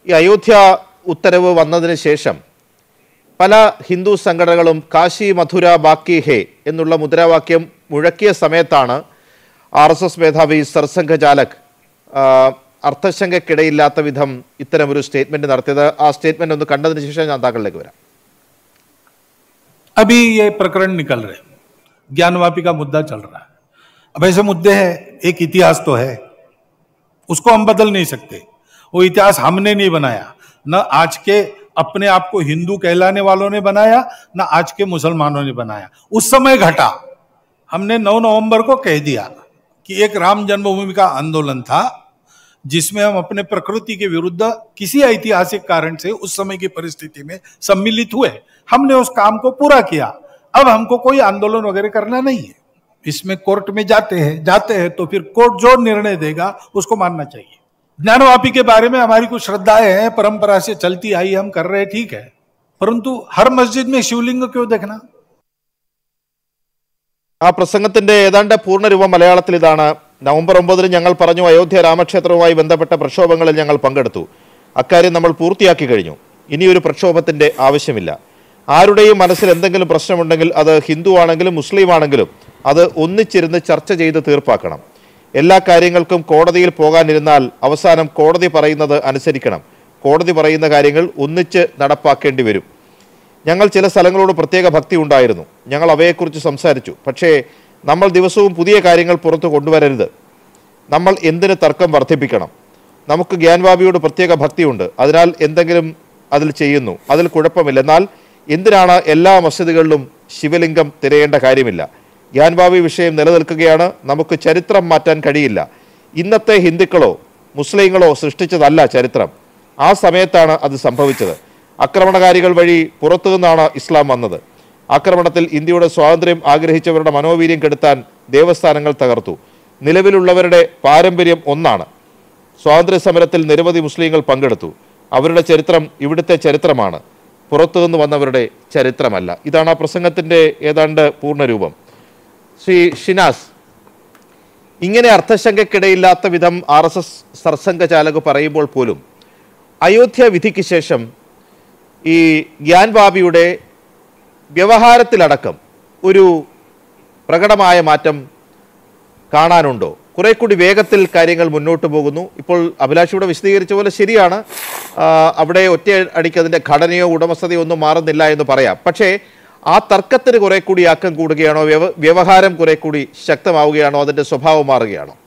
ഈ അയോധ്യ ഉത്തരവ് വന്നതിന് ശേഷം പല ഹിന്ദു സംഘടനകളും കാശി മധുര ബാക്കി ഹേ എന്നുള്ള മുദ്രാവാക്യം മുഴക്കിയ സമയത്താണ് ആർ എസ് എസ് മേധാവി സർസംഘ ചാലക് ആ, അർത്ഥശങ്കയ്ക്കിടയില്ലാത്ത വിധം ഇത്തരമൊരു സ്റ്റേറ്റ്മെന്റ് നടത്തിയത് ആ സ്റ്റേറ്റ്മെന്റ് ഒന്ന് കണ്ടതിന് ശേഷം ഞാൻ താങ്കളിലേക്ക് വരാം अभी ये प्रकरण निकल रहे ज्ञानवापी का मुद्दा चल रहा है अब ऐसे मुद्दे हैं एक इतिहास तो है उसको हम बदल नहीं सकते वो इतिहास हमने नहीं बनाया न आज के अपने आप को हिंदू कहलाने वालों ने बनाया न आज के मुसलमानों ने बनाया उस समय घटा हमने 9 नवंबर को कह दिया कि एक राम जन्मभूमि का आंदोलन था जिसमें हम अपने प्रकृति के विरुद्ध किसी ऐतिहासिक कारण से उस समय की परिस्थिति में सम्मिलित हुए हमने उस काम को पूरा किया अब हमको कोई आंदोलन वगैरह करना नहीं है इसमें कोर्ट में जाते हैं जाते हैं तो फिर कोर्ट जो निर्णय देगा उसको मानना चाहिए ज्ञानवापी के बारे में हमारी कुछ श्रद्धाएं हैं परंपरा से चलती आई हम कर रहे हैं, ठीक है परंतु हर मस्जिद में शिवलिंग क्यों देखना ആ പ്രസംഗത്തിന്റെ ഏതാണ്ട് പൂർണ്ണരൂപം മലയാളത്തിൽ ഇതാണ് നവംബർ ഒമ്പതിന് ഞങ്ങൾ പറഞ്ഞു അയോധ്യ രാമക്ഷേത്രവുമായി ബന്ധപ്പെട്ട പ്രക്ഷോഭങ്ങളിൽ ഞങ്ങൾ പങ്കെടുത്തു അക്കാര്യം നമ്മൾ പൂർത്തിയാക്കി കഴിഞ്ഞു ഇനിയൊരു പ്രക്ഷോഭത്തിന്റെ ആവശ്യമില്ല ആരുടെയും മനസ്സിൽ എന്തെങ്കിലും പ്രശ്നമുണ്ടെങ്കിൽ അത് ഹിന്ദു ആണെങ്കിലും മുസ്ലിം ആണെങ്കിലും അത് ഒന്നിച്ചിരുന്ന് ചർച്ച ചെയ്ത് തീർപ്പാക്കണം എല്ലാ കാര്യങ്ങൾക്കും കോടതിയിൽ പോകാനിരുന്നാൽ അവസാനം കോടതി പറയുന്നത് അനുസരിക്കണം കോടതി പറയുന്ന കാര്യങ്ങൾ ഒന്നിച്ച് നടപ്പാക്കേണ്ടി വരും ഞങ്ങൾ ചില സ്ഥലങ്ങളോട് പ്രത്യേക ഭക്തി ഉണ്ടായിരുന്നു ഞങ്ങൾ അവയെക്കുറിച്ച് സംസാരിച്ചു പക്ഷേ നമ്മൾ ദിവസവും പുതിയ കാര്യങ്ങൾ പുറത്തു കൊണ്ടുവരരുത് നമ്മൾ എന്തിന് തർക്കം വർദ്ധിപ്പിക്കണം നമുക്ക് ഗ്യാൻവാബിയോട് പ്രത്യേക ഭക്തിയുണ്ട് അതിനാൽ എന്തെങ്കിലും അതിൽ ചെയ്യുന്നു അതിൽ കുഴപ്പമില്ല എന്നാൽ എന്തിനാണ് എല്ലാ മസ്ജിദുകളിലും ശിവലിംഗം തിരയേണ്ട കാര്യമില്ല ഗ്യാൻവാബി വിഷയം നിലനിൽക്കുകയാണ് നമുക്ക് ചരിത്രം മാറ്റാൻ കഴിയില്ല ഇന്നത്തെ ഹിന്ദുക്കളോ മുസ്ലിങ്ങളോ സൃഷ്ടിച്ചതല്ല ചരിത്രം ആ സമയത്താണ് അത് സംഭവിച്ചത് ആക്രമണകാരികൾ വഴി പുറത്തു നിന്നാണ് ഇസ്ലാം വന്നത് ആക്രമണത്തിൽ ഇന്ത്യയുടെ സ്വാതന്ത്ര്യം ആഗ്രഹിച്ചവരുടെ മനോവീര്യം കെടുത്താൻ ദേവസ്ഥാനങ്ങൾ തകർത്തു നിലവിലുള്ളവരുടെ പാരമ്പര്യം ഒന്നാണ് സ്വാതന്ത്ര്യ സമരത്തിൽ നിരവധി മുസ്ലിങ്ങൾ പങ്കെടുത്തു അവരുടെ ചരിത്രം ഇവിടുത്തെ ചരിത്രമാണ് പുറത്തുനിന്ന് വന്നവരുടെ ചരിത്രമല്ല ഇതാണ് ആ പ്രസംഗത്തിന്റെ ഏതാണ്ട് പൂർണ്ണരൂപം ശ്രീ ഷിനാസ് ഇങ്ങനെ അർത്ഥശങ്കയ്ക്കിടയില്ലാത്ത വിധം R S S Sarsanghchalak പറയുമ്പോൾ പോലും അയോധ്യ വിധിക്ക് ശേഷം ഈ ഗ്യാൻ ബാബിയുടെ വ്യവഹാരത്തിലടക്കം ഒരു പ്രകടമായ മാറ്റം കാണാനുണ്ടോ കുറെ കൂടി വേഗത്തിൽ കാര്യങ്ങൾ മുന്നോട്ട് പോകുന്നു ഇപ്പോൾ അഭിലാഷ് ഇവിടെ വിശദീകരിച്ച പോലെ ശരിയാണ് ആ, അവിടെ ഒറ്റ അടിക്ക് അതിൻ്റെ ഘടനയോ ഉടമസ്ഥതയോ ഒന്നും മാറുന്നില്ല എന്ന് പറയാം പക്ഷേ ആ തർക്കത്തിന് കുറെ കൂടി ആക്കം കൂടുകയാണോ വ്യവ വ്യവഹാരം കുറെ കൂടി ശക്തമാവുകയാണോ അതിൻ്റെ സ്വഭാവം മാറുകയാണോ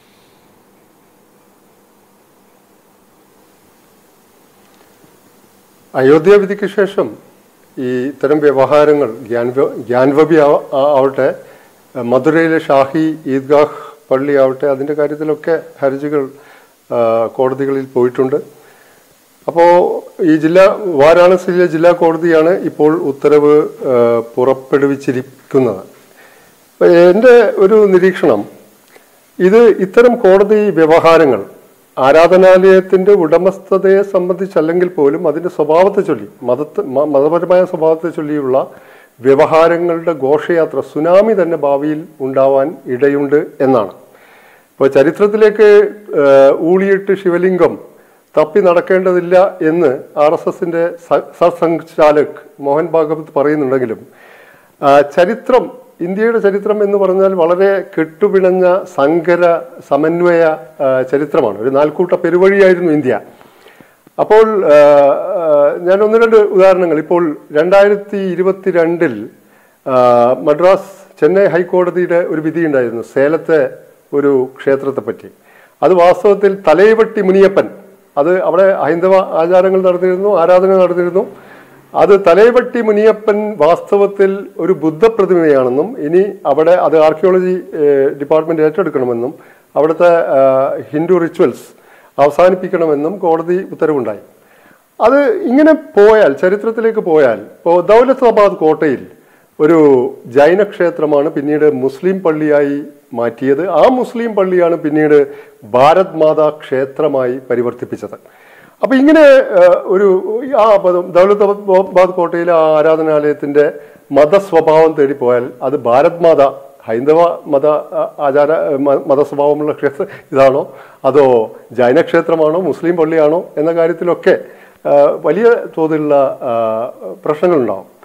അയോധ്യ വിധിക്ക് ശേഷം ഈ ഇത്തരം വ്യവഹാരങ്ങൾ ഗ്യാൻവ ഗ്യാൻവബി ആ- ആ- ആവട്ടെ മധുരയിലെ ഷാഹി ഈദ്ഗാഹ് പള്ളി ആവട്ടെ അതിൻ്റെ കാര്യത്തിലൊക്കെ ഹർജികൾ ആ, കോടതികളിൽ പോയിട്ടുണ്ട് അപ്പോൾ ഈ ജില്ലാ വാരാണസിയിലെ ജില്ലാ കോടതിയാണ് ഇപ്പോൾ ഉത്തരവ് ആ, പുറപ്പെടുവിച്ചിരിക്കുന്നത് അപ്പോൾ എൻ്റെ ഒരു നിരീക്ഷണം ഇത് ഇത്തരം കോടതി വ്യവഹാരങ്ങൾ ആരാധനാലയത്തിന്റെ ഉടമസ്ഥതയെ സംബന്ധിച്ചല്ലെങ്കിൽ പോലും അതിന്റെ സ്വഭാവത്തെ ചൊല്ലി മതത്തെ മ- മതപരമായ സ്വഭാവത്തെ ചൊല്ലിയുള്ള വ്യവഹാരങ്ങളുടെ ഘോഷയാത്ര സുനാമി തന്നെ ഭാവിയിൽ ഉണ്ടാവാൻ ഇടയുണ്ട് എന്നാണ് ഇപ്പോൾ ചരിത്രത്തിലേക്ക് ഏഹ്, ഊളിയിട്ട് ശിവലിംഗം തപ്പി നടക്കേണ്ടതില്ല എന്ന് ആർ എസ് എസിന്റെ സർസംഘാലക് മോഹൻ ഭാഗവത് പറയുന്നുണ്ടെങ്കിലും ആ, ചരിത്രം ഇന്ത്യയുടെ ചരിത്രം എന്ന് പറഞ്ഞാൽ വളരെ കെട്ടുപിണഞ്ഞ സങ്കര സമന്വയ ആ, ചരിത്രമാണ് ഒരു നാൽക്കൂട്ട പെരുവഴിയായിരുന്നു ഇന്ത്യ അപ്പോൾ ആ, ആ, ഞാൻ ഒന്ന് രണ്ട് ഉദാഹരണങ്ങൾ ഇപ്പോൾ രണ്ടായിരത്തി ഇരുപത്തിരണ്ടിൽ മദ്രാസ് ചെന്നൈ ഹൈക്കോടതിയുടെ ഒരു വിധി ഉണ്ടായിരുന്നു സേലത്തെ ഒരു ക്ഷേത്രത്തെ പറ്റി അത് വാസ്തവത്തിൽ തലൈവട്ടി മുനിയപ്പൻ അത് അവിടെ ഹൈന്ദവ ആചാരങ്ങൾ നടന്നിരുന്നു ആരാധന നടന്നിരുന്നു അത് തലൈവട്ടി മുനിയപ്പൻ വാസ്തവത്തിൽ ഒരു ബുദ്ധപ്രതിമയാണെന്നും ഇനി അവിടെ അത് ആർക്കിയോളജി ഡിപ്പാർട്ട്മെന്റ് ഏറ്റെടുക്കണമെന്നും അവിടുത്തെ ആ, ഹിന്ദു റിച്വൽസ് അവസാനിപ്പിക്കണമെന്നും കോടതി ഉത്തരവുണ്ടായി അത് ഇങ്ങനെ പോയാൽ ചരിത്രത്തിലേക്ക് പോയാൽ ഇപ്പോൾ ദൗലത്താബാദ് കോട്ടയിൽ ഒരു ജൈന ക്ഷേത്രമാണ് പിന്നീട് മുസ്ലിം പള്ളിയായി മാറ്റിയത് ആ മുസ്ലിം പള്ളിയാണ് പിന്നീട് ഭാരത് മാതാ ക്ഷേത്രമായി പരിവർത്തിപ്പിച്ചത് അപ്പൊ ഇങ്ങനെ ഏഹ്, ഒരു ആ ദൗലത്താബാദ് കോട്ടയിലെ ആ ആരാധനാലയത്തിന്റെ മതസ്വഭാവം തേടിപ്പോയാൽ അത് ഭാരത് മാത ഹൈന്ദവ മത ആ- ആചാര മ- മതസ്വഭാവമുള്ള ക്ഷേത്രം ഇതാണോ അതോ ജൈന ക്ഷേത്രമാണോ മുസ്ലിം പള്ളിയാണോ എന്ന കാര്യത്തിലൊക്കെ ആ, വലിയ തോതിലുള്ള ആ, പ്രശ്നങ്ങളുണ്ടാവും